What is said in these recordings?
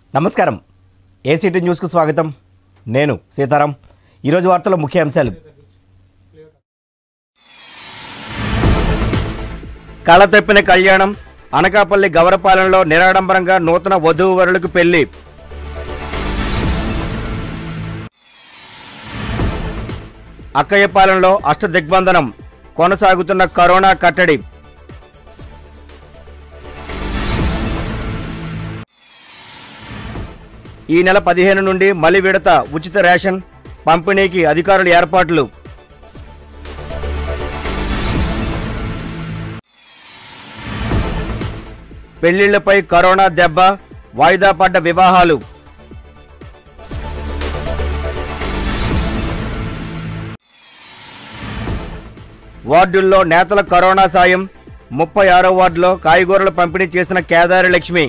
నమస్కారం ఏసీటీ న్యూస్కు స్వాగతం నేను సీతారాం ఈరోజు వార్తల ముఖ్య అంశాలు కళ తప్పిన కళ్యాణం అనకాపల్లి గవరపాలెంలో నిరాడంబరంగా నూతన వధూవరులకు పెళ్లి అక్కయ్యపాలెంలో అష్టదిగ్బంధనం కొనసాగుతున్న కరోనా కట్టడి ఈ నెల పదిహేను నుండి మలి విడత ఉచిత రేషన్ పంపిణీకి అధికారుల ఏర్పాట్లు పెళ్లిళ్లపై కరోనా దెబ్బ వాయిదా పడ్డ వివాహాలు వార్డుల్లో నేతల కరోనా సాయం ముప్పై ఆరో వార్డులో కాయగూరలు పంపిణీ చేసిన కేదారి లక్ష్మి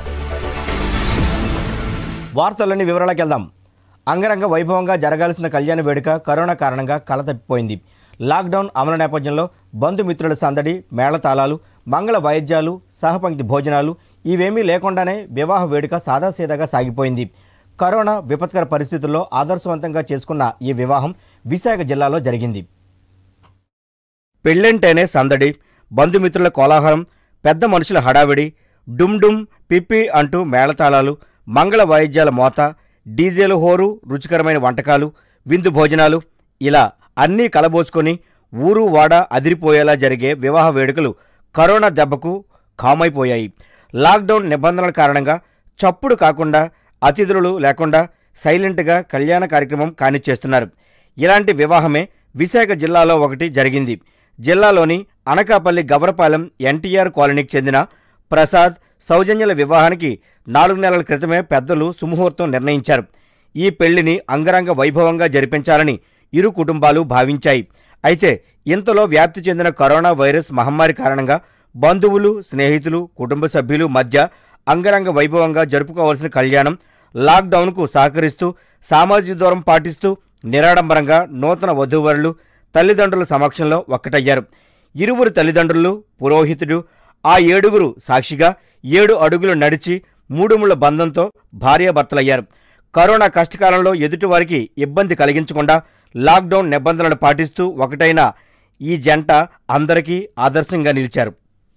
వార్తల్లోని వివరాలకు వెళ్దాం అంగరంగ వైభవంగా జరగాల్సిన కళ్యాణ వేడుక కరోనా కారణంగా కళ తప్పిపోయింది లాక్డౌన్ అమలు నేపథ్యంలో బంధుమిత్రుల సందడి మేళతాళాలు మంగళ వాయిద్యాలు సహపంక్తి భోజనాలు ఇవేమీ లేకుండానే వివాహ వేడుక సాదాసీదాగా సాగిపోయింది కరోనా విపత్కర పరిస్థితుల్లో ఆదర్శవంతంగా చేసుకున్న ఈ వివాహం విశాఖ జిల్లాలో జరిగింది పెళ్ళంటేనే సందడి బంధుమిత్రుల కోలాహలం పెద్ద మనుషుల హడావిడి డుమ్ డుమ్ పిప్పి అంటూ మేళతాళాలు మంగళ వాయిద్యాల మోత డీజేలు హోరు రుచికరమైన వంటకాలు విందు భోజనాలు ఇలా అన్నీ కలబోసుకొని ఊరు వాడ అదిరిపోయేలా జరిగే వివాహ వేడుకలు కరోనా దెబ్బకు కామైపోయాయి లాక్డౌన్ నిబంధనల కారణంగా చప్పుడు కాకుండా అతిథులు లేకుండా సైలెంట్గా కళ్యాణ కార్యక్రమం కానిచ్చేస్తున్నారు ఇలాంటి వివాహమే విశాఖ జిల్లాలో ఒకటి జరిగింది జిల్లాలోని అనకాపల్లి గవరపాలెం ఎన్టీఆర్ కాలనీకి చెందిన ప్రసాద్ సౌజన్యుల వివాహానికి నాలుగు నెలల క్రితమే పెద్దలు సుముహూర్తం నిర్ణయించారు ఈ పెళ్లిని అంగరంగ వైభవంగా జరిపించాలని ఇరు కుటుంబాలు భావించాయి అయితే ఇంతలో వ్యాప్తి చెందిన కరోనా వైరస్ మహమ్మారి కారణంగా బంధువులు స్నేహితులు కుటుంబ సభ్యులు మధ్య అంగరంగ వైభవంగా జరుపుకోవాల్సిన కళ్యాణం లాక్డౌన్కు సహకరిస్తూ సామాజిక దూరం పాటిస్తూ నిరాడంబరంగా నూతన వధూవరులు తల్లిదండ్రుల సమక్షంలో ఒక్కటయ్యారు ఇరువురు తల్లిదండ్రులు పురోహితుడు ఆ ఏడుగురు సాక్షిగా ఏడు అడుగులు నడిచి మూడుముళ్ల బంధంతో భార్యాభర్తలయ్యారు కరోనా కష్టకాలంలో ఎదుటివారికి ఇబ్బంది కలిగించకుండా లాక్డౌన్ నిబంధనలు పాటిస్తూ ఒకటైన ఈ జంట అందరికీ ఆదర్శంగా నిలిచారు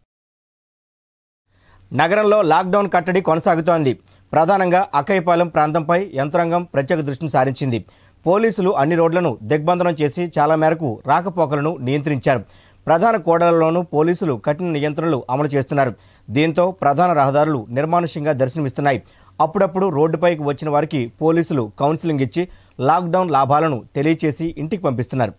నగరంలో లాక్డౌన్ కట్టడి కొనసాగుతోంది ప్రధానంగా అక్కయ్యపాలెం ప్రాంతంపై యంత్రాంగం ప్రత్యేక దృష్టిని సారించింది పోలీసులు అన్ని రోడ్లను దిగ్బంధనం చేసి చాలా మేరకు రాకపోకలను నియంత్రించారు ప్రధాన కూడళ్లలోనూ పోలీసులు కఠిన నియంత్రణలు అమలు చేస్తున్నారు దీంతో ప్రధాన రహదారులు నిర్మానుష్యంగా దర్శనమిస్తున్నాయి అప్పుడప్పుడు రోడ్డుపైకి వచ్చిన వారికి పోలీసులు కౌన్సిలింగ్ ఇచ్చి లాక్డౌన్ లాభాలను తెలియచేసి ఇంటికి పంపిస్తున్నారు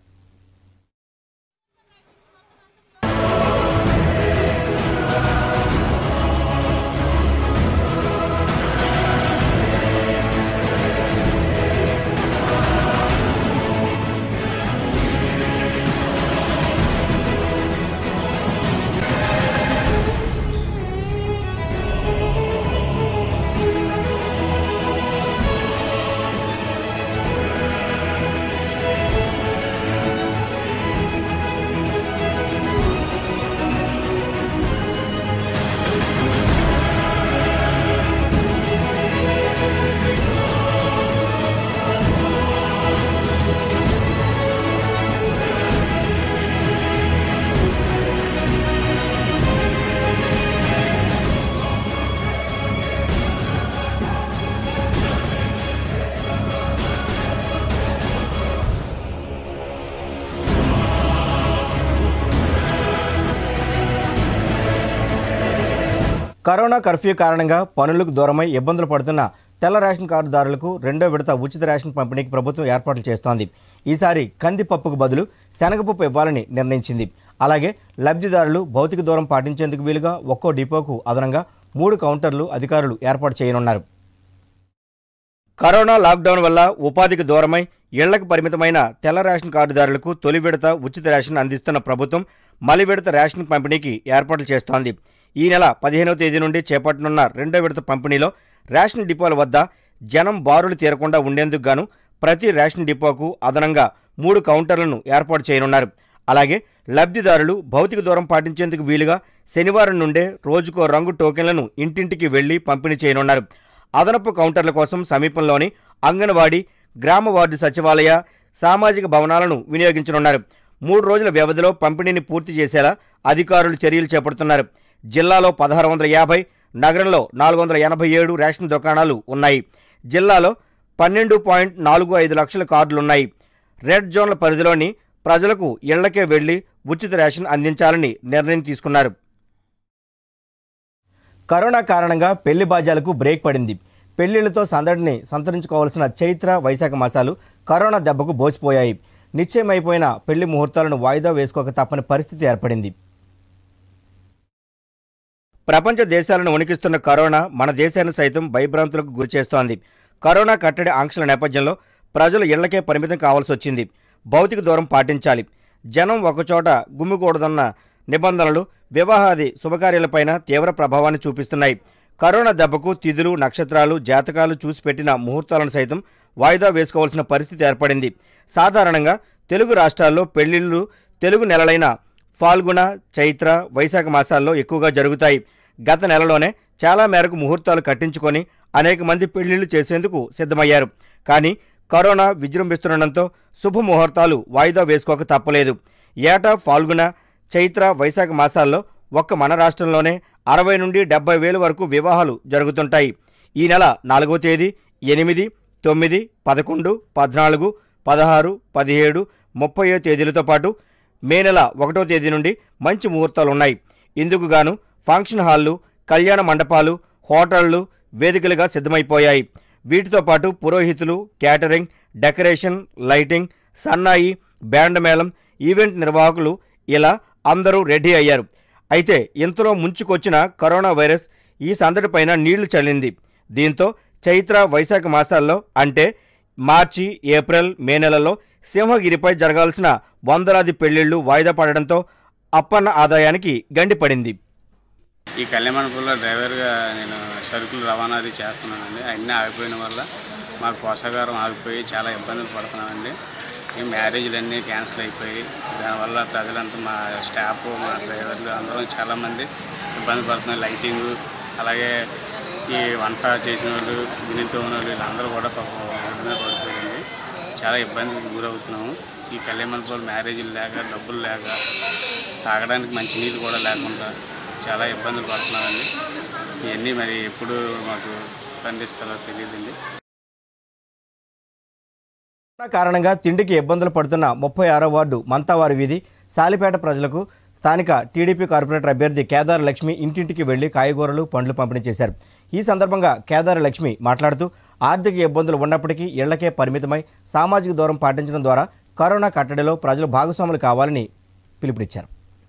కరోనా కర్ఫ్యూ కారణంగా పనులకు దూరమై ఇబ్బందులు పడుతున్న తెల్ల రేషన్ కార్డుదారులకు రెండో విడత ఉచిత రేషన్ పంపిణీకి ప్రభుత్వం ఏర్పాట్లు చేస్తోంది ఈసారి కందిపప్పుకు బదులు శనగపప్పు ఇవ్వాలని నిర్ణయించింది అలాగే లబ్ధిదారులు భౌతిక దూరం పాటించేందుకు వీలుగా ఒక్కో డిపోకు అదనంగా మూడు కౌంటర్లు అధికారులు ఏర్పాటు చేయనున్నారు కరోనా లాక్డౌన్ వల్ల ఉపాధికి దూరమై ఇళ్లకు పరిమితమైన తెల్ల రేషన్ కార్డుదారులకు తొలి విడత ఉచిత రేషన్ అందిస్తున్న ప్రభుత్వం మలి విడత రేషన్ పంపిణీకి ఏర్పాట్లు చేస్తోంది ఈ నెల పదిహేనవ తేదీ నుండి చేపట్టనున్న రెండో విడత పంపిణీలో రేషన్ డిపోల వద్ద జనం బారులు తీరకుండా ఉండేందుకు గాను ప్రతి రేషన్ డిపోకు అదనంగా మూడు కౌంటర్లను ఏర్పాటు చేయనున్నారు అలాగే లబ్ధిదారులు భౌతిక దూరం పాటించేందుకు వీలుగా శనివారం నుండే రోజుకో రంగు టోకెన్లను ఇంటింటికి వెళ్లి పంపిణీ చేయనున్నారు అదనపు కౌంటర్ల కోసం సమీపంలోని అంగన్వాడీ గ్రామ వార్డు సచివాలయ సామాజిక భవనాలను వినియోగించనున్నారు మూడు రోజుల వ్యవధిలో పంపిణీని పూర్తి చేసేలా అధికారులు చర్యలు చేపడుతున్నారు జిల్లాలో పదహారు వందల యాభై నగరంలో నాలుగు వందల ఎనభై ఏడు రేషన్ దుకాణాలు ఉన్నాయి జిల్లాలో పన్నెండు పాయింట్ నాలుగు ఐదు లక్షల కార్డులున్నాయి రెడ్ జోన్ల పరిధిలోని ప్రజలకు ఇళ్లకే వెళ్లి ఉచిత రేషన్ అందించాలని నిర్ణయం తీసుకున్నారు కరోనా కారణంగా పెళ్లి బాజాలకు బ్రేక్ పడింది పెళ్లిళ్లతో సందడిని సంతరించుకోవాల్సిన చైత్ర వైశాఖ మాసాలు కరోనా దెబ్బకు బోసిపోయాయి నిశ్చయమైపోయిన పెళ్లి ముహూర్తాలను వాయిదా వేసుకోక తప్పని పరిస్థితి ఏర్పడింది ప్రపంచ దేశాలను వణికిస్తున్న కరోనా మన దేశాన్ని సైతం భయభ్రాంతులకు గురిచేస్తోంది కరోనా కట్టడి ఆంక్షల నేపథ్యంలో ప్రజలు ఇళ్లకే పరిమితం కావాల్సి వచ్చింది భౌతిక దూరం పాటించాలి జనం ఒకచోట గుమ్మికూడదన్న నిబంధనలు వివాహాది శుభకార్యాలపైన తీవ్ర ప్రభావాన్ని చూపిస్తున్నాయి కరోనా దెబ్బకు తిథులు నక్షత్రాలు జాతకాలు చూసి పెట్టిన ముహూర్తాలను సైతం వాయిదా వేసుకోవాల్సిన పరిస్థితి ఏర్పడింది సాధారణంగా తెలుగు రాష్ట్రాల్లో పెళ్లిళ్ళు తెలుగు నెలలైన ఫాల్గుణ చైత్ర వైశాఖ మాసాల్లో ఎక్కువగా జరుగుతాయి గత నెలలోనే చాలా మేరకు ముహూర్తాలు కట్టించుకొని అనేక మంది పెళ్లిళ్లు చేసేందుకు సిద్ధమయ్యారు కానీ కరోనా విజృంభిస్తుండటంతో శుభముహూర్తాలు వాయిదా వేసుకోక తప్పలేదు ఏటా ఫాల్గుణ చైత్ర వైశాఖ మాసాల్లో ఒక్క మన రాష్ట్రంలోనే అరవై నుండి డెబ్బై వేల వరకు వివాహాలు జరుగుతుంటాయి ఈ నెల నాలుగవ తేదీ ఎనిమిది తొమ్మిది పదకొండు పద్నాలుగు పదహారు పదిహేడు ముప్పయో తేదీలతో పాటు మే నెల ఒకటో తేదీ నుండి మంచి ముహూర్తాలు ఉన్నాయి ఇందుకు గాను ఫంక్షన్ హాళ్ళు కళ్యాణ మండపాలు హోటళ్లు వేదికలుగా సిద్ధమైపోయాయి వీటితో పాటు పురోహితులు క్యాటరింగ్ డెకరేషన్ లైటింగ్ సన్నాయి బ్యాండ్ మేళం ఈవెంట్ నిర్వాహకులు ఇలా అందరూ రెడీ అయ్యారు అయితే ఇంతలో ముంచుకొచ్చిన కరోనా వైరస్ ఈ సందడిపైన నీళ్లు చల్లింది దీంతో చైత్ర వైశాఖ మాసాల్లో అంటే మార్చి ఏప్రిల్ మే నెలలో సింహగిరిపై జరగాల్సిన వందలాది పెళ్లిళ్లు వాయిదా పడడంతో అప్పన్న ఆదాయానికి గండిపడింది ఈ కళ్యాణమండపంలో డ్రైవర్గా నేను సరుకులు రవాణా అది చేస్తున్నానండి అన్నీ ఆగిపోయిన వల్ల మాకు పోషకాహారం ఆగిపోయి చాలా ఇబ్బందులు పడుతున్నామండి ఈ మ్యారేజ్లు అన్నీ క్యాన్సిల్ అయిపోయి దానివల్ల ప్రజలంతా మా స్టాఫ్ మా డ్రైవర్లు అందరం చాలామంది ఇబ్బంది పడుతున్నారు లైటింగ్ అలాగే ఈ వంట చేసిన వాళ్ళు గిన్నె తోమిన వాళ్ళు వీళ్ళందరూ కూడా పాపం రోడ్డు మీద పడిపోయింది చాలా ఇబ్బందికి గురవుతున్నాము ఈ కళ్యాణమండపాలు మ్యారేజీలు లేక డబ్బులు లేక తాగడానికి మంచి నీళ్ళు కూడా లేకుండా చాలా ఇబ్బందులు పడుతున్నామండి ఇవన్నీ మరి ఎప్పుడు మాకు ఖండిస్తారో తెలియదండి కరోనా కారణంగా తిండికి ఇబ్బందులు పడుతున్న ముప్పై ఆరో వార్డు మంతావారి వీధి సాలిపేట ప్రజలకు స్థానిక టీడీపీ కార్పొరేటర్ అభ్యర్థి కేదార్ లక్ష్మి ఇంటింటికి వెళ్లి కాయగూరలు పండ్లు పంపిణీ చేశారు ఈ సందర్భంగా కేదార్ లక్ష్మి మాట్లాడుతూ ఆర్థిక ఇబ్బందులు ఉన్నప్పటికీ ఇళ్లకే పరిమితమై సామాజిక దూరం పాటించడం ద్వారా కరోనా కట్టడిలో ప్రజలు భాగస్వాములు కావాలని పిలుపునిచ్చారు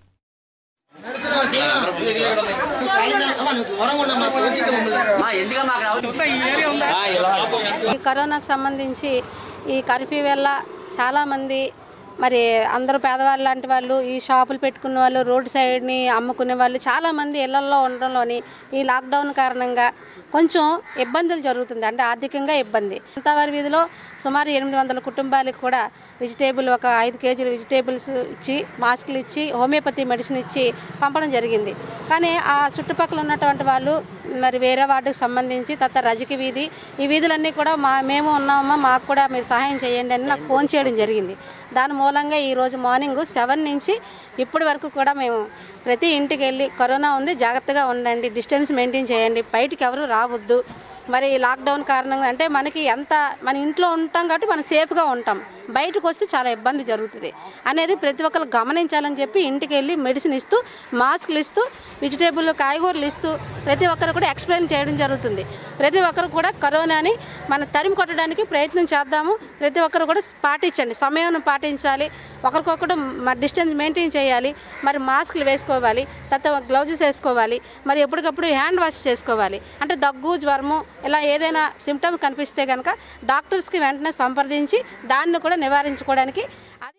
ఈ కరోనాకు సంబంధించి ఈ కర్ఫ్యూ వల్ల చాలామంది మరి అందరూ పేదవాళ్ళు లాంటి వాళ్ళు ఈ షాపులు పెట్టుకున్న వాళ్ళు రోడ్ సైడ్ని అమ్ముకునే వాళ్ళు చాలామంది ఇళ్లలో ఉండడంలోని ఈ లాక్డౌన్ కారణంగా కొంచెం ఇబ్బందులు జరుగుతుంది అంటే ఆర్థికంగా ఇబ్బంది అంతవారి వీధిలో సుమారు ఎనిమిది వందల కుటుంబాలకు కూడా వెజిటేబుల్ ఒక ఐదు కేజీలు వెజిటేబుల్స్ ఇచ్చి మాస్కులు ఇచ్చి హోమియోపతి మెడిసిన్ ఇచ్చి పంపడం జరిగింది కానీ ఆ చుట్టుపక్కల ఉన్నటువంటి వాళ్ళు మరి వేరే వార్డుకు సంబంధించి తత రజకి వీధి ఈ వీధులన్నీ కూడా మా మేము ఉన్నామా మాకు కూడా మీరు సహాయం చేయండి అని నాకు ఫోన్ చేయడం జరిగింది దాని మూలంగా ఈరోజు మార్నింగ్ సెవెన్ నుంచి ఇప్పటి వరకు కూడా మేము ప్రతి ఇంటికి వెళ్ళి కరోనా ఉంది జాగ్రత్తగా ఉండండి డిస్టెన్స్ మెయింటైన్ చేయండి బయటికి ఎవరు రావద్దు మరి ఈ లాక్డౌన్ కారణంగా అంటే మనకి ఎంత మన ఇంట్లో ఉంటాం కాబట్టి మనం సేఫ్గా ఉంటాం బయటకు వస్తే చాలా ఇబ్బంది జరుగుతుంది అనేది ప్రతి ఒక్కరు గమనించాలని చెప్పి ఇంటికి వెళ్ళి మెడిసిన్ ఇస్తూ మాస్కులు ఇస్తూ వెజిటేబుల్ కాయగూరలు ఇస్తూ ప్రతి ఒక్కరు కూడా ఎక్స్ప్లెయిన్ చేయడం జరుగుతుంది ప్రతి ఒక్కరు కూడా కరోనాని మన తరిమి కొట్టడానికి ప్రయత్నం చేద్దాము ప్రతి ఒక్కరు కూడా పాటించండి సమయం పాటించాలి ఒకరికొకరు మరి డిస్టెన్స్ మెయింటైన్ చేయాలి మరి మాస్కులు వేసుకోవాలి తర్వాత గ్లౌజెస్ వేసుకోవాలి మరి ఎప్పటికప్పుడు హ్యాండ్ వాష్ చేసుకోవాలి అంటే దగ్గు జ్వరము ఇలా ఏదైనా సిమ్టమ్ కనిపిస్తే కనుక డాక్టర్స్కి వెంటనే సంప్రదించి దాన్ని కూడా నివారించుకోవడానికి అది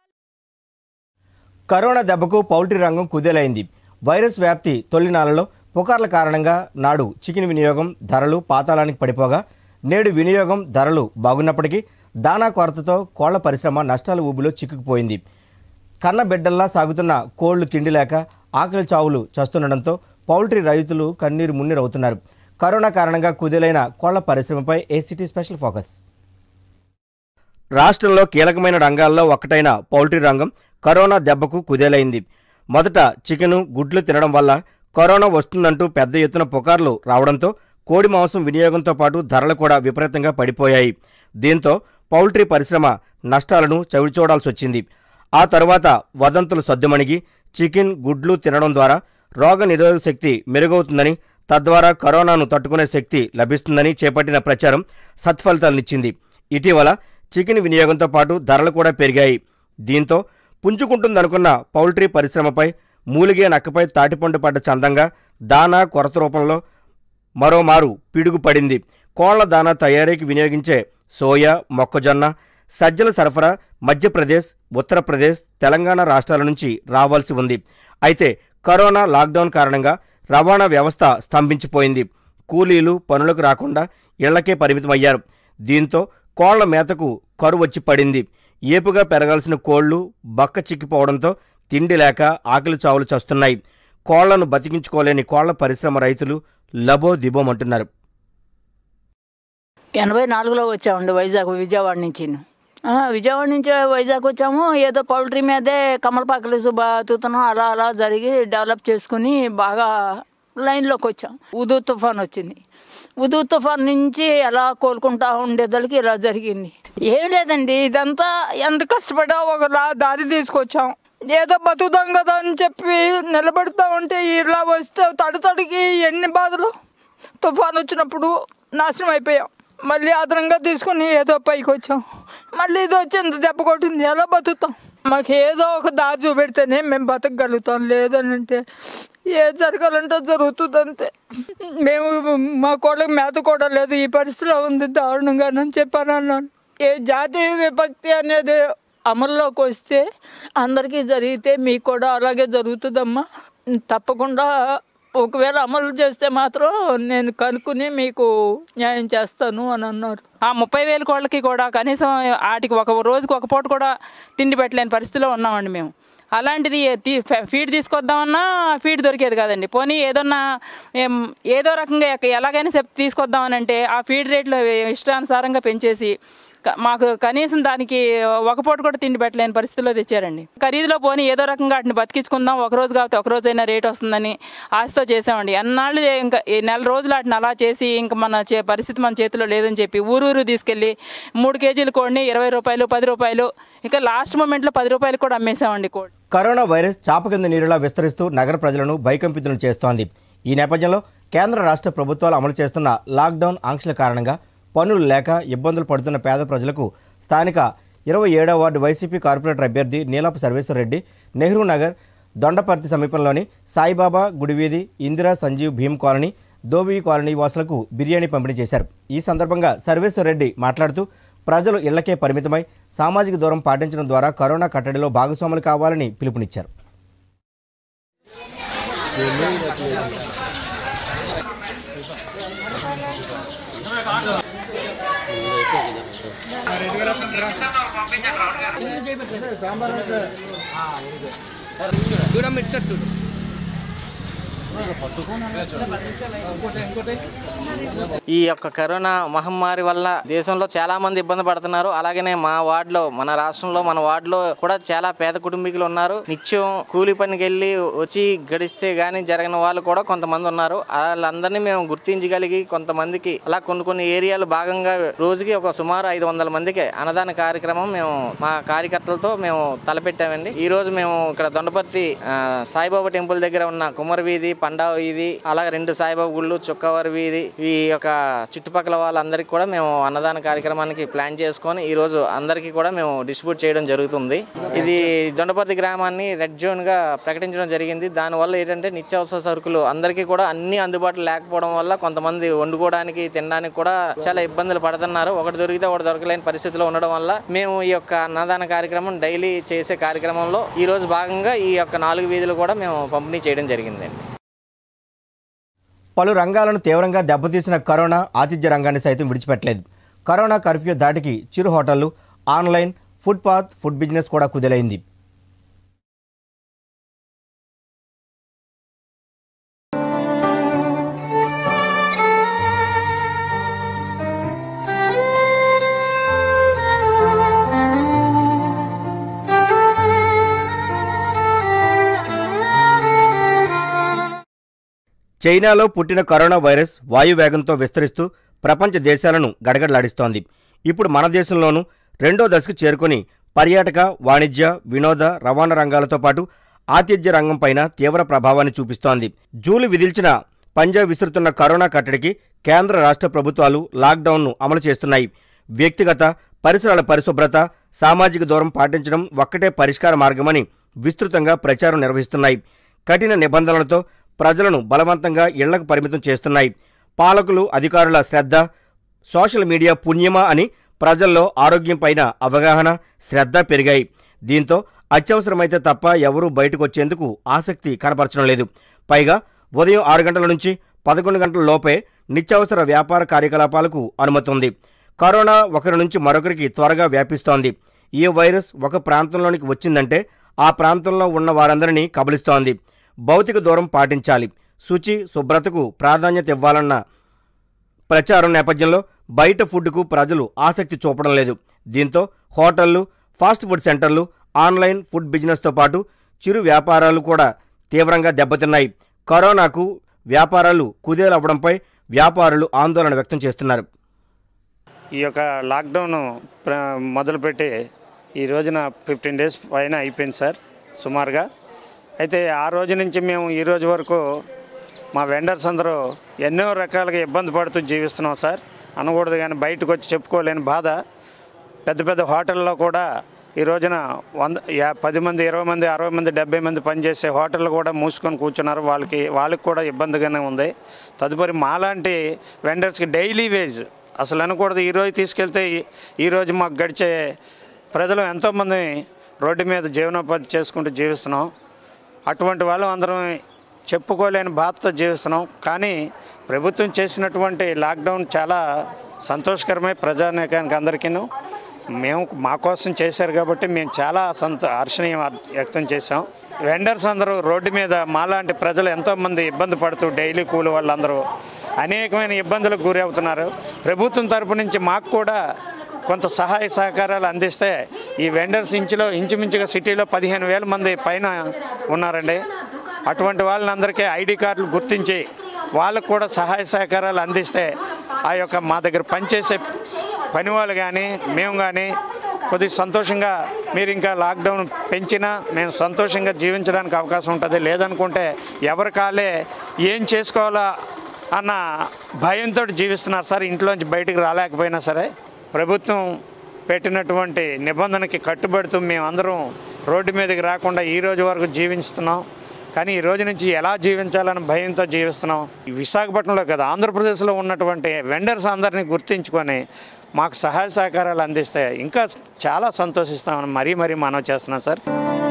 కరోనా దెబ్బకు పౌల్ట్రీ రంగం కుదేలైంది వైరస్ వ్యాప్తి తొలినాళ్లలో పుకార్ల కారణంగా నాడు చికెన్ వినియోగం ధరలు పాతాళానికి పడిపోగా నేడు వినియోగం ధరలు బాగున్నప్పటికీ దానా కొరతతో కోళ్ల పరిశ్రమ నష్టాల ఊబిలో చిక్కుకుపోయింది కన్న బిడ్డల్లా సాగుతున్న కోళ్లు తిండి లేక ఆకలి చావులు చస్తుండడంతో పౌల్ట్రీ రైతులు కన్నీరు మున్నీరవుతున్నారు కరోనా కారణంగా కుదేలైన కోళ్ల పరిశ్రమపై ఏసీటీ స్పెషల్ ఫోకస్ రాష్ట్రంలో కీలకమైన రంగాల్లో ఒకటైన పౌల్ట్రీ రంగం కరోనా దెబ్బకు కుదేలైంది మొదట చికెను గుడ్లు తినడం వల్ల కరోనా వస్తుందంటూ పెద్ద ఎత్తున పుకార్లు రావడంతో కోడి మాంసం వినియోగంతో పాటు ధరలు కూడా విపరీతంగా పడిపోయాయి దీంతో పౌల్ట్రీ పరిశ్రమ నష్టాలను చవిచూడాల్సి వచ్చింది ఆ తరువాత వదంతులు సద్దుమణిగి చికెన్ గుడ్లు తినడం ద్వారా రోగ నిరోధక శక్తి మెరుగవుతుందని తద్వారా కరోనాను తట్టుకునే శక్తి లభిస్తుందని చేపట్టిన ప్రచారం సత్ఫలితాలనిచ్చింది ఇటీవల చికెన్ వినియోగంతో పాటు ధరలు కూడా పెరిగాయి దీంతో పుంజుకుంటుందనుకున్న పౌల్ట్రీ పరిశ్రమపై మూలిగే నక్కపై తాటిపండు పడ్డ చందంగా దానా కొరత రూపంలో మరోమారు పిడుగు పడింది కోళ్ల దానా తయారీకి వినియోగించే సోయా మొక్కజొన్న సజ్జల సరఫరా మధ్యప్రదేశ్ ఉత్తరప్రదేశ్ తెలంగాణ రాష్ట్రాల నుంచి రావాల్సి ఉంది అయితే కరోనా లాక్డౌన్ కారణంగా రవాణా వ్యవస్థ స్తంభించిపోయింది కూలీలు పనులకు రాకుండా ఇళ్లకే పరిమితమయ్యారు దీంతో కోళ్ల మేతకు కరువు వచ్చి పడింది ఏపుగా పెరగాల్సిన కోళ్లు బక్క చిక్కిపోవడంతో తిండి లేక ఆకలి చావులు చస్తున్నాయి కోళ్లను బతికించుకోలేని కోళ్ల పరిశ్రమ రైతులు లబో దిబోమంటున్నారు ఎనభై నాలుగులో వచ్చామండి వైజాగ్ విజయవాడ నుంచి ఆ, విజయవాడ నుంచి వైజాగ్ వచ్చాము ఏదో పౌల్ట్రీ మీదే కమలపాకలు బతుకుతున్నాం అలా అలా జరిగి డెవలప్ చేసుకుని బాగా లైన్లోకి వచ్చాం ఉదూ తుఫాన్ వచ్చింది ఉదూ తుఫాన్ నుంచి ఎలా కోలుకుంటా ఉండేదలకి ఇలా జరిగింది ఏం లేదండి ఇదంతా ఎంత కష్టపడా ఒక లా- దారి తీసుకొచ్చాం ఏదో బతుకుతాం కదా అని చెప్పి నిలబెడతా ఉంటే ఇలా వస్తే తడి తడికి ఎన్ని బాధలు తుఫాన్ వచ్చినప్పుడు నాశనం అయిపోయాం మళ్ళీ అదనంగా తీసుకుని ఏదో పైకి వచ్చాం మళ్ళీ ఇది వచ్చి ఎంత దెబ్బ కొట్టింది ఎలా బతుకుతాం మాకు ఏదో ఒక దారి చూపెడితేనే మేము బతకగలుగుతాం లేదని అంటే ఏ జరగాలంటే జరుగుతుంది అంతే మేము మా కోళ్ళకి మేత కూడా లేదు ఈ పరిస్థితిలో ఉంది దారుణంగా అని చెప్పాను అన్నాను ఏ జాతీయ విభక్తి అనేది అమల్లోకి వస్తే అందరికీ జరిగితే మీకు కూడా అలాగే జరుగుతుందమ్మా తప్పకుండా ఒకవేళ అమలు చేస్తే మాత్రం నేను కనుక్కుని మీకు న్యాయం చేస్తాను అని అన్నారు ఆ ముప్పై వేల కోళ్ళకి కూడా కనీసం వాటికి ఒక రోజుకి ఒక పూట కూడా తిండి పెట్టలేని పరిస్థితిలో ఉన్నామండి మేము అలాంటిది తీ- ఫె- ఫీడ్ తీసుకొద్దామన్నా ఫీడ్ దొరికేది కాదండి పోనీ ఏదన్నా ఏం, ఏదో రకంగా ఎక్క- ఎలాగైనా చెప్ తీసుకొద్దామని అంటే ఆ ఫీడ్ రేట్లు ఇష్టానుసారంగా పెంచేసి క- మాకు కనీసం దానికి ఒక పూట కూడా తిండి పెట్టలేని పరిస్థితిలో తెచ్చారండి ఖరీదులో పోనీ ఏదో రకంగా వాటిని బతికించుకుందాం ఒక రోజు కాబట్టి ఒక రోజైనా రేట్ వస్తుందని ఆశతో చేసామండి అన్నాళ్ళు ఇంకా ఈ నెల రోజులు వాటిని అలా చేసి ఇంకా మన చే పరిస్థితి మన చేతిలో లేదని చెప్పి ఊరూరు తీసుకెళ్ళి మూడు కేజీల కోడిని ఇరవై రూపాయలు పది రూపాయలు ఇంకా లాస్ట్ మూమెంట్లో పది రూపాయలు కూడా అమ్మేసామండి కోడి కరోనా వైరస్ చాప కింద నీరులా విస్తరిస్తూ నగర ప్రజలను భయకంపితులను చేస్తోంది ఈ నేపథ్యంలో కేంద్ర రాష్ట్ర ప్రభుత్వాలు అమలు చేస్తున్న లాక్డౌన్ ఆంక్షల కారణంగా పనులు లేక ఇబ్బందులు పడుతున్న పేద ప్రజలకు స్థానిక ఇరవై ఏడవ వార్డు వైసీపీ కార్పొరేటర్ అభ్యర్థి నీలపు సర్వేశ్వరరెడ్డి నెహ్రూ నగర్ దొండపర్తి సమీపంలోని సాయిబాబా గుడివీధి ఇందిరా సంజీవ్ భీమ్ కాలనీ దోబీ కాలనీ వాసులకు బిర్యానీ పంపిణీ చేశారు ఈ సందర్భంగా సర్వేశ్వరరెడ్డి మాట్లాడుతూ ప్రజలు ఇళ్లకే పరిమితమై సామాజిక దూరం పాటించడం ద్వారా కరోనా కట్టడిలో భాగస్వాములు కావాలని పిలుపునిచ్చారు ఈ యొక్క కరోనా మహమ్మారి వల్ల దేశంలో చాలా మంది ఇబ్బంది పడుతున్నారు అలాగనే మా వార్డులో మన రాష్ట్రంలో మన వార్డులో కూడా చాలా పేద కుటుంబీకులు ఉన్నారు నిత్యం కూలి పనికి వెళ్ళి వచ్చి గడిస్తే గానీ జరగని వాళ్ళు కూడా కొంతమంది ఉన్నారు వాళ్ళందరినీ మేము గుర్తించగలిగి కొంతమందికి అలా కొన్ని కొన్ని ఏరియాలు భాగంగా రోజుకి ఒక సుమారు ఐదు వందల మందికి అన్నదాన కార్యక్రమం మేము మా కార్యకర్తలతో మేము తలపెట్టామండి ఈ రోజు మేము ఇక్కడ దొండపర్తి ఆ, సాయిబాబా టెంపుల్ దగ్గర ఉన్న కుమర వీధి పండా వీధి అలాగే రెండు సాయిబాబా గుళ్ళు చుక్కవారి వీధి ఈ యొక్క చుట్టుపక్కల వాళ్ళందరికీ కూడా మేము అన్నదాన కార్యక్రమానికి ప్లాన్ చేసుకొని ఈ రోజు అందరికీ కూడా మేము డిస్ట్రిబ్యూట్ చేయడం జరుగుతుంది ఇది దొండపర్తి గ్రామాన్ని రెడ్ జోన్ గా ప్రకటించడం జరిగింది దానివల్ల ఏంటంటే నిత్యావసర సరుకులు అందరికీ కూడా అన్ని అందుబాటులో లేకపోవడం వల్ల కొంతమంది వండుకోవడానికి తినడానికి కూడా చాలా ఇబ్బందులు పడుతున్నారు ఒకటి దొరికితే ఒకటి దొరకలేని పరిస్థితిలో ఉండడం వల్ల మేము ఈ యొక్క అన్నదాన కార్యక్రమం డైలీ చేసే కార్యక్రమంలో ఈ రోజు భాగంగా ఈ యొక్క నాలుగు వీధులు కూడా మేము పంపిణీ చేయడం జరిగిందండి పలు రంగాలను తీవ్రంగా దెబ్బతీసిన కరోనా ఆతిథ్య రంగాన్ని సైతం విడిచిపెట్టలేదు కరోనా కర్ఫ్యూ దాటికి చిరు హోటళ్లు ఆన్లైన్ ఫుట్పాత్ ఫుడ్ బిజినెస్ కూడా కుదిలైంది చైనాలో పుట్టిన కరోనా వైరస్ వాయువేగంతో విస్తరిస్తూ ప్రపంచ దేశాలను గడగడలాడిస్తోంది ఇప్పుడు మన దేశంలోనూ రెండో దశకు చేరుకొని పర్యాటక వాణిజ్య వినోద రవాణా రంగాలతో పాటు ఆతిథ్య రంగంపైన తీవ్ర ప్రభావాన్ని చూపిస్తోంది జూలు విధిల్చిన పంజాబ్ విసురుతున్న కరోనా కట్టడికి కేంద్ర రాష్ట్ర ప్రభుత్వాలు లాక్డౌన్ను అమలు చేస్తున్నాయి వ్యక్తిగత పరిసరాల పరిశుభ్రత సామాజిక దూరం పాటించడం ఒక్కటే పరిష్కార మార్గమని విస్తృతంగా ప్రచారం నిర్వహిస్తున్నాయి కఠిన నిబంధనలతో ప్రజలను బలవంతంగా ఇళ్లకు పరిమితం చేస్తున్నాయి పాలకులు అధికారుల శ్రద్ధ సోషల్ మీడియా పుణ్యమా అని ప్రజల్లో ఆరోగ్యంపైన అవగాహన శ్రద్ధ పెరిగాయి దీంతో అత్యవసరమైతే తప్ప ఎవరూ బయటకు వచ్చేందుకు ఆసక్తి కనపరచడం లేదు పైగా ఉదయం ఆరు గంటల నుంచి పదకొండు గంటల లోపే నిత్యావసర వ్యాపార కార్యకలాపాలకు అనుమతి ఉంది కరోనా ఒకరి నుంచి మరొకరికి త్వరగా వ్యాపిస్తోంది ఈ వైరస్ ఒక ప్రాంతంలోనికి వచ్చిందంటే ఆ ప్రాంతంలో ఉన్న వారందరినీ కబలిస్తోంది భౌతిక దూరం పాటించాలి శుచి శుభ్రతకు ప్రాధాన్యత ఇవ్వాలన్న ప్రచారం నేపథ్యంలో బయట ఫుడ్కు ప్రజలు ఆసక్తి చూపడం లేదు దీంతో హోటళ్లు ఫాస్ట్ ఫుడ్ సెంటర్లు ఆన్లైన్ ఫుడ్ బిజినెస్తో పాటు చిరు వ్యాపారాలు కూడా తీవ్రంగా దెబ్బతిన్నాయి కరోనాకు వ్యాపారాలు కుదేలవ్వడంపై వ్యాపారులు ఆందోళన వ్యక్తం చేస్తున్నారు ఈ యొక్క లాక్డౌన్ ప్ర మొదలుపెట్టి ఈ రోజున ఫిఫ్టీన్ డేస్ పైన అయిపోయింది సార్ సుమారుగా అయితే ఆ రోజు నుంచి మేము ఈ రోజు వరకు మా వెండర్స్ అందరూ ఎన్నో రకాలుగా ఇబ్బంది పడుతూ జీవిస్తున్నాం సార్ అనకూడదు కానీ బయటకు వచ్చి చెప్పుకోలేని బాధ పెద్ద పెద్ద హోటల్లో కూడా ఈ రోజున వంద యా పది మంది ఇరవై మంది అరవై మంది డెబ్బై మంది పనిచేసే హోటళ్ళు కూడా మూసుకొని కూర్చున్నారు వాళ్ళకి వాళ్ళకి కూడా ఇబ్బందిగానే ఉంది తదుపరి మాలాంటి వెండర్స్కి డైలీ వేజ్ అసలు అనకూడదు ఈరోజు తీసుకెళ్తే ఈ- ఈరోజు మాకు గడిచే ప్రజలు ఎంతోమంది రోడ్డు మీద జీవనోపాధి చేసుకుంటూ జీవిస్తున్నాం అటువంటి వాళ్ళు అందరం చెప్పుకోలేని బాధతో జీవిస్తున్నాం కానీ ప్రభుత్వం చేసినటువంటి లాక్డౌన్ చాలా సంతోషకరమే ప్రజానీకానికి అందరికీను మేము మా కోసం చేశారు కాబట్టి మేము చాలా సంతో హర్షణీయం వ్యక్తం చేశాం వెండర్స్ అందరూ రోడ్డు మీద మాలాంటి ప్రజలు ఎంతోమంది ఇబ్బంది పడుతూ డైలీ కూలి వాళ్ళందరూ అనేకమైన ఇబ్బందులకు గురి అవుతున్నారు ప్రభుత్వం తరపు నుంచి మాకు కూడా కొంత సహాయ సహకారాలు అందిస్తే ఈ వెండర్స్ ఇంచులో ఇంచుమించుగా సిటీలో పదిహేను వేల మంది పైన ఉన్నారండి అటువంటి వాళ్ళందరికీ ఐడి కార్డులు గుర్తించి వాళ్ళకు కూడా సహాయ సహకారాలు అందిస్తే ఆ యొక్క మా దగ్గర పనిచేసే పని వాళ్ళు కానీ మేము కానీ కొద్దిగా సంతోషంగా మీరు ఇంకా లాక్డౌన్ పెంచినా మేము సంతోషంగా జీవించడానికి అవకాశం ఉంటుంది లేదనుకుంటే ఎవరి కాలే ఏం చేసుకోవాలా అన్న భయంతో జీవిస్తున్నారు సార్ ఇంట్లోంచి బయటికి రాలేకపోయినా సరే ప్రభుత్వం పెట్టినటువంటి నిబంధనకి కట్టుబడుతూ మేమందరం రోడ్డు మీదకి రాకుండా ఈ రోజు వరకు జీవిస్తున్నాం కానీ ఈ రోజు నుంచి ఎలా జీవించాలని భయంతో జీవిస్తున్నాం ఈ విశాఖపట్నంలో కదా ఆంధ్రప్రదేశ్లో ఉన్నటువంటి వెండర్స్ అందరినీ గుర్తించుకొని మాకు సహాయ సహకారాలు అందిస్తే ఇంకా చాలా సంతోషిస్తామని మరీ మరీ మనవి చేస్తున్నాం సార్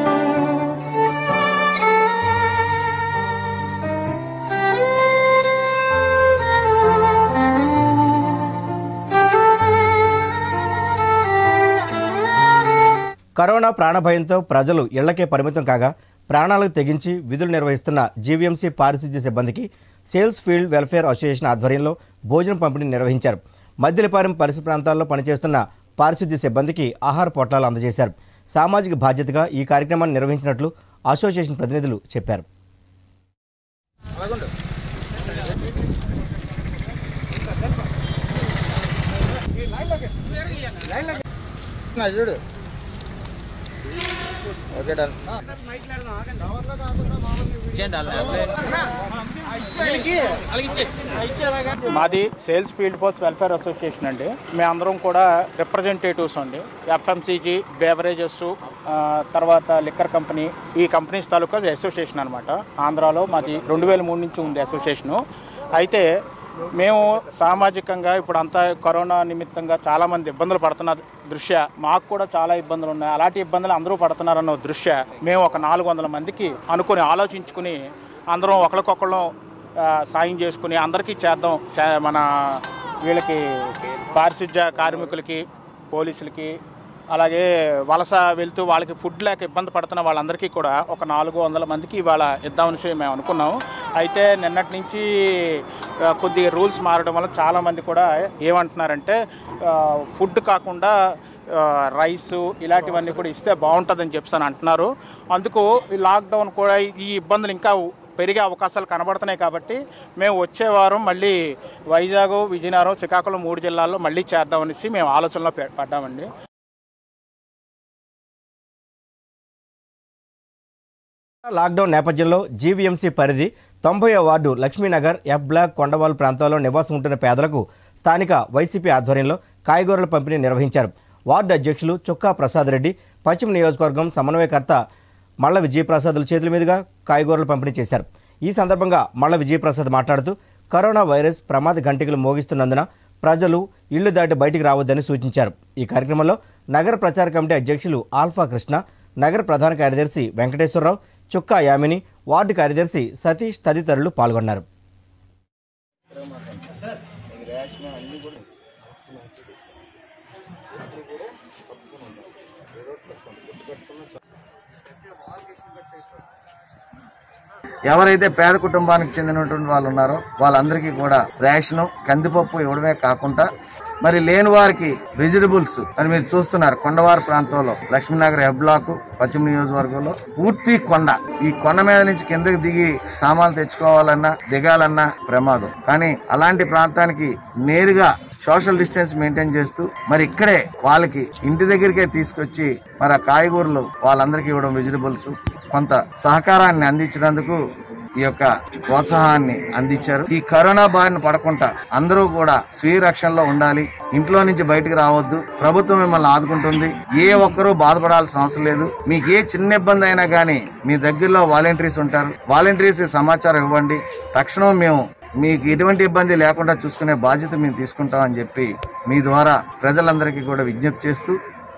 కరోనా ప్రాణభయంతో ప్రజలు ఇళ్లకే పరిమితం కాగా ప్రాణాలకు తెగించి విధులు నిర్వహిస్తున్న జీవీఎంసీ పారిశుద్ధ్య సిబ్బందికి సేల్స్ ఫీల్డ్ వెల్ఫేర్ అసోసియేషన్ ఆధ్వర్యంలో భోజనం పంపిణీ నిర్వహించారు మద్దిలపాలెం పరిసర ప్రాంతాల్లో పనిచేస్తున్న పారిశుద్ధ్య సిబ్బందికి ఆహార పొట్లాలు అందజేశారు సామాజిక బాధ్యతగా ఈ కార్యక్రమాన్ని నిర్వహించినట్లు అసోసియేషన్ ప్రతినిధులు చెప్పారు చూడు ఓకే డన్ మాది sales field force welfare association అండి మేమందరం కూడా రిప్రజెంటేటివ్స్ అండి ఎఫ్ఎంసీజీ బేవరేజెస్ తర్వాత లిక్కర్ కంపెనీ ఈ కంపెనీస్ తాలూకా అసోసియేషన్ అనమాట ఆంధ్రాలో మాది రెండు వేల మూడు నుంచి ఉంది అసోసియేషను అయితే మేము సామాజికంగా ఇప్పుడు అంతా కరోనా నిమిత్తంగా చాలామంది ఇబ్బందులు పడుతున్న దృష్ట్యా మాకు కూడా చాలా ఇబ్బందులు ఉన్నాయి అలాంటి ఇబ్బందులు అందరూ పడుతున్నారన్న దృష్ట్యా మేము ఒక నాలుగు వందల మందికి అనుకుని ఆలోచించుకుని అందరం ఒకరికొకళ్ళం ఆ, సాయం చేసుకుని అందరికీ చేద్దాం సా- మన వీళ్ళకి పారిశుధ్య కార్మికులకి పోలీసులకి అలాగే వలస వెళ్తూ వాళ్ళకి ఫుడ్ లేక ఇబ్బంది పడుతున్న వాళ్ళందరికీ కూడా ఒక నాలుగు వందల మందికి ఇవాళ ఇద్దామని మేము అనుకున్నాం అయితే నిన్నటి నుంచి ఆ, కొద్దిగా రూల్స్ మారడం వల్ల చాలామంది కూడా ఏమంటున్నారంటే ఆ, ఫుడ్ కాకుండా ఆ, రైసు ఇలాంటివన్నీ కూడా ఇస్తే బాగుంటుందని చెప్పి అని అంటున్నారు అందుకు ఈ లాక్డౌన్ కూడా ఈ ఇబ్బందులు ఇంకా పెరిగే అవకాశాలు కనబడుతున్నాయి కాబట్టి మేము వచ్చే వారం మళ్ళీ వైజాగ్ విజయనగరం శ్రీకాకుళం మూడు జిల్లాల్లో మళ్ళీ చేద్దామనేసి మేము ఆలోచనలో పె- పడ్డామండి లాక్డౌన్ నేపథ్యంలో జీవీఎంసీ పరిధి తొంభై ward Lakshminagar F block Kondaval ప్రాంతాల్లో నివాసం ఉంటున్న పేదలకు స్థానిక వైసీపీ ఆధ్వర్యంలో కాయగూరల పంపిణీ నిర్వహించారు వార్డు అధ్యక్షులు చుక్కా ప్రసాద్ రెడ్డి పశ్చిమ నియోజకవర్గం సమన్వయకర్త మల్ల విజయప్రసాద్ల చేతుల మీదుగా కాయగూరలు పంపిణీ చేశారు ఈ సందర్భంగా మల్ల విజయప్రసాద్ మాట్లాడుతూ కరోనా వైరస్ ప్రమాద గంటికలు మోగిస్తున్నందున ప్రజలు ఇళ్లు దాటి బయటికి రావద్దని సూచించారు ఈ కార్యక్రమంలో నగర ప్రచార కమిటీ అధ్యక్షులు ఆల్ఫా కృష్ణ నగర ప్రధాన కార్యదర్శి వెంకటేశ్వరరావు చుక్కా యామిని వార్డు కార్యదర్శి సతీష్ తదితరులు పాల్గొన్నారు ఎవరైతే పేద కుటుంబానికి చెందినటువంటి వాళ్ళు ఉన్నారో వాళ్ళందరికీ కూడా రేషన్ కందిపప్పు ఇవ్వడమే కాకుండా మరి లేని వారికి వెజిటబుల్స్ మరి మీరు చూస్తున్నారు కొండవారి ప్రాంతంలో లక్ష్మీనగర్ ఎఫ్ బ్లాక్ పశ్చిమ నియోజకవర్గంలో పూర్తి కొండ ఈ కొండ మీద నుంచి కిందకి దిగి సామాన్లు తెచ్చుకోవాలన్నా దిగాలన్నా ప్రమాదం కానీ అలాంటి ప్రాంతానికి నేరుగా సోషల్ డిస్టెన్స్ మెయింటైన్ చేస్తూ మరి ఇక్కడే వాళ్ళకి ఇంటి దగ్గరికే తీసుకొచ్చి మరి ఆ కాయగూరలు వాళ్ళందరికీ ఇవ్వడం వెజిటబుల్స్ కొంత సహకారాన్ని అందించినందుకు ఈ యొక్క ప్రోత్సాహాన్ని అందించారు ఈ కరోనా బారిన పడకుండా అందరూ కూడా స్వీయ రక్షణలో ఉండాలి ఇంట్లో నుంచి బయటకు రావద్దు ప్రభుత్వం మిమ్మల్ని ఆదుకుంటుంది ఏ ఒక్కరూ బాధపడాల్సిన అవసరం లేదు మీకు ఏ చిన్న ఇబ్బంది అయినా కానీ మీ దగ్గరలో వాలంటీర్స్ ఉంటారు వాలంటీర్స్ సమాచారం ఇవ్వండి తక్షణం మేము మీకు ఎటువంటి ఇబ్బంది లేకుండా చూసుకునే బాధ్యత మేము తీసుకుంటామని చెప్పి మీ ద్వారా ప్రజలందరికీ కూడా విజ్ఞప్తి చేస్తూ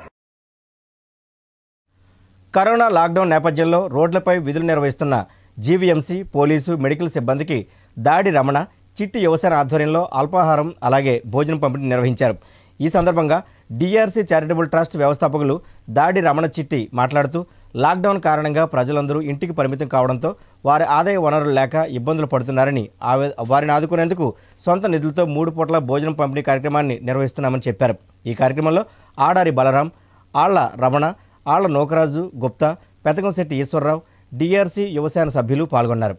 కరోనా లాక్డౌన్ నేపథ్యంలో రోడ్లపై విధులు నిర్వహిస్తున్న జీవీఎంసీ పోలీసు మెడికల్ సిబ్బందికి దాడి రమణ చిట్టి యువసేన ఆధ్వర్యంలో అల్పాహారం అలాగే భోజనం పంపిణీ నిర్వహించారు ఈ సందర్భంగా డిఆర్సీ చారిటబుల్ ట్రస్ట్ వ్యవస్థాపకులు దాడి రమణ చిట్టి మాట్లాడుతూ లాక్డౌన్ కారణంగా ప్రజలందరూ ఇంటికి పరిమితం కావడంతో వారి ఆదాయ వనరులు లేక ఇబ్బందులు పడుతున్నారని ఆవే వారిని ఆదుకునేందుకు సొంత నిధులతో మూడు పూట్ల భోజనం పంపిణీ కార్యక్రమాన్ని నిర్వహిస్తున్నామని చెప్పారు ఈ కార్యక్రమంలో ఆడారి బలరాం ఆళ్ల రమణ ఆళ్ల నోకరాజు గుప్తా పెతకంశెట్టి ఈశ్వరరావు డిఆర్సీ యువసేన సభ్యులు పాల్గొన్నారు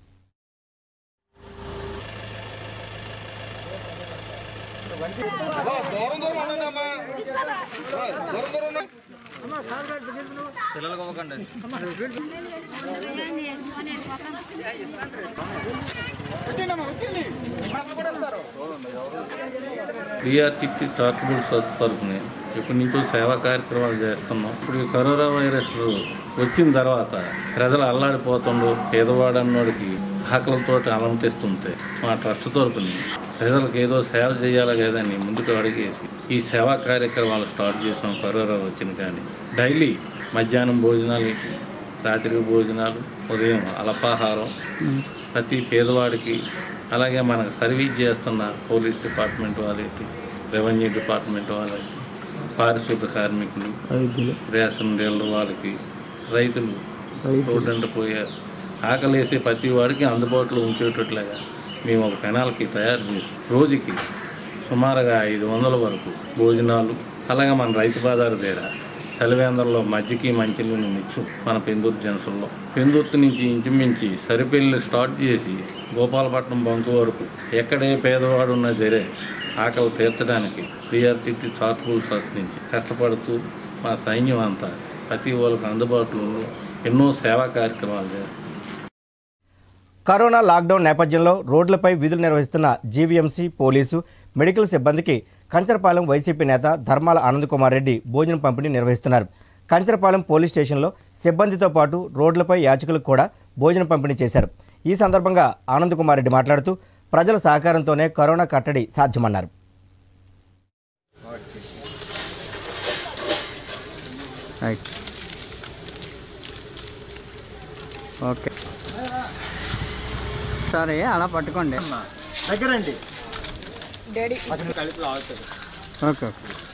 డిఆర్టీపీ చారిటబుల్ ట్రస్ట్ తరఫున ఇప్పటి నుంచో సేవా కార్యక్రమాలు చేస్తున్నాం ఇప్పుడు ఈ కరోనా వైరస్ వచ్చిన తర్వాత ప్రజలు అల్లాడిపోతుండ్రు పేదవాడన్నోడికి ఆకలితో అలంటిస్తుంటే మా ట్రస్ట్ తరఫున ప్రజలకు ఏదో సేవ చేయాలి కదని ముందుకు అడిగేసి ఈ సేవా కార్యక్రమాలు స్టార్ట్ చేసాం కరోనా వచ్చిన కానీ డైలీ మధ్యాహ్నం భోజనాలు రాత్రి భోజనాలు ఉదయం అల్పాహారం ప్రతి పేదవాడికి అలాగే మనకు సర్వీస్ చేస్తున్న పోలీస్ డిపార్ట్మెంట్ వాళ్ళకి రెవెన్యూ డిపార్ట్మెంట్ వాళ్ళకి పారిశుద్ధ కార్మికులు రేషన్ డీలర్ వాళ్ళకి రైతులు రోడ్డంట పోయారు ఆకలేసే ప్రతి వాడికి అందుబాటులో ఉంచేటట్లుగా మేము ఒక పెనాల్కి తయారు చేసి రోజుకి సుమారుగా ఐదు వందల వరకు భోజనాలు అలాగే మన రైతు బజారు దగ్గర చలివేంద్రంలో మజ్జికి మంచినీళ్ళు నిచ్చు మన పెందుర్తి జంక్షన్లో పెందుర్తి నుంచి ఇంచుమించి సరిపెల్లి స్టార్ట్ చేసి గోపాలపట్నం బంకు వరకు ఎక్కడే పేదవాడు ఉన్నా సరే ఆకలి తీర్చడానికి బీఆర్టీటీ చార్పుల్ ట్రస్ట్ నుంచి కష్టపడుతూ మా సైన్యం అంతా ప్రతి వాళ్ళకి అందుబాటులో ఎన్నో సేవా కార్యక్రమాలు చేస్తాం కరోనా లాక్డౌన్ నేపథ్యంలో రోడ్లపై విధులు నిర్వహిస్తున్న జీవీఎంసీ పోలీసు మెడికల్ సిబ్బందికి కంచరపాలెం వైసీపీ నేత ధర్మాల ఆనందకుమార్ రెడ్డి భోజనం పంపిణీ నిర్వహిస్తున్నారు కంచరపాలెం పోలీస్ స్టేషన్లో సిబ్బందితో పాటు రోడ్లపై యాచకులకు కూడా భోజనం పంపిణీ చేశారు ఈ సందర్భంగా ఆనందకుమార్ రెడ్డి మాట్లాడుతూ ప్రజల సహకారంతోనే కరోనా కట్టడి సాధ్యమన్నారు ఓకే సరే అలా పట్టుకోండి దగ్గరండి ఓకే ఓకే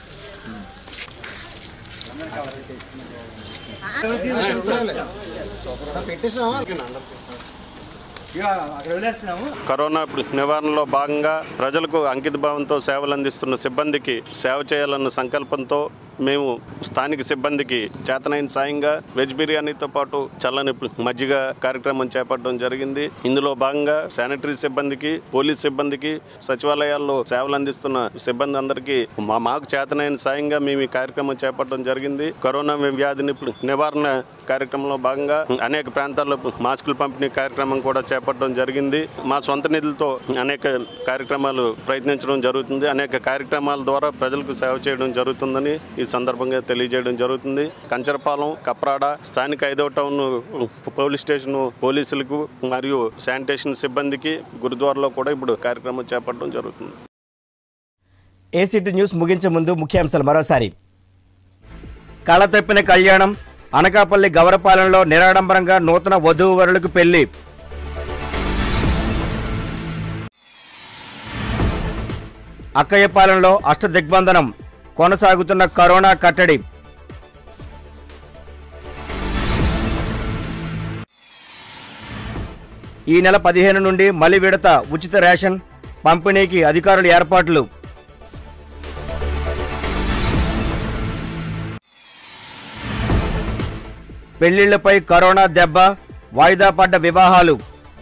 కరోనా నివారణలో భాగంగా ప్రజలకు అంకిత భావంతో సేవలు అందిస్తున్న సిబ్బందికి సేవ చేయాలన్న సంకల్పంతో మేము స్థానిక సిబ్బందికి చేతనైన సాయంగా వెజ్ బిర్యానీతో పాటు చల్లని మజ్జిగ కార్యక్రమం చేపట్టడం జరిగింది ఇందులో భాగంగా శానిటరీ సిబ్బందికి పోలీస్ సిబ్బందికి సచివాలయాల్లో సేవలు అందిస్తున్న సిబ్బంది అందరికీ మా మాకు చేతనైన సాయంగా మేము ఈ కార్యక్రమం చేపట్టడం జరిగింది కరోనా వ్యాధి నిపు- నివారణ కార్యక్రమంలో భాగంగా అనేక ప్రాంతాల్లో మాస్కుల పంపిణీ కార్యక్రమం కూడా చేపట్టడం జరిగింది మా సొంత నిధులతో అనేక కార్యక్రమాలు ప్రయత్నించడం జరుగుతుంది అనేక కార్యక్రమాల ద్వారా ప్రజలకు సేవ చేయడం జరుగుతుందని ఈ సందర్భంగా తెలియజేయడం జరుగుతుంది కంచరపాలెం కప్రాడ స్థానిక ఐదవ టౌన్ పోలీస్ స్టేషన్ పోలీసులకు మరియు శానిటేషన్ సిబ్బందికి గురుద్వారాలో కూడా ఇప్పుడు కార్యక్రమం చేపట్టడం జరుగుతుంది ఏసీటీ న్యూస్ ముగించే ముందు ముఖ్యాంశాలు మరోసారి కళ తప్పిన కళ్యాణం అనకాపల్లి గవరపాలెంలో నిరాడంబరంగా నూతన వధూవరులకు పెళ్లి అక్కయ్యపాలెంలో అష్టదిగ్బంధనం కొనసాగుతున్న కరోనా కట్టడి ఈ నెల పదిహేను నుండి మలి విడత ఉచిత రేషన్ పంపిణీకి అధికారుల ఏర్పాట్లు పెళ్లిళ్లపై కరోనా దెబ్బ వాయిదా పడ్డ వివాహాలు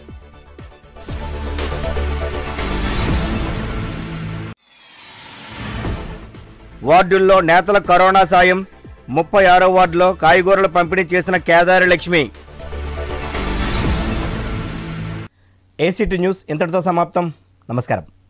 వార్డుల్లో నేతల కరోనా సాయం ముప్పై ఆరో వార్డులో కాయగూరలు పంపిణీ చేసిన కేదారి లక్ష్మి ఏసీటీ న్యూస్ ఇంతటితో సమాప్తం నమస్కారం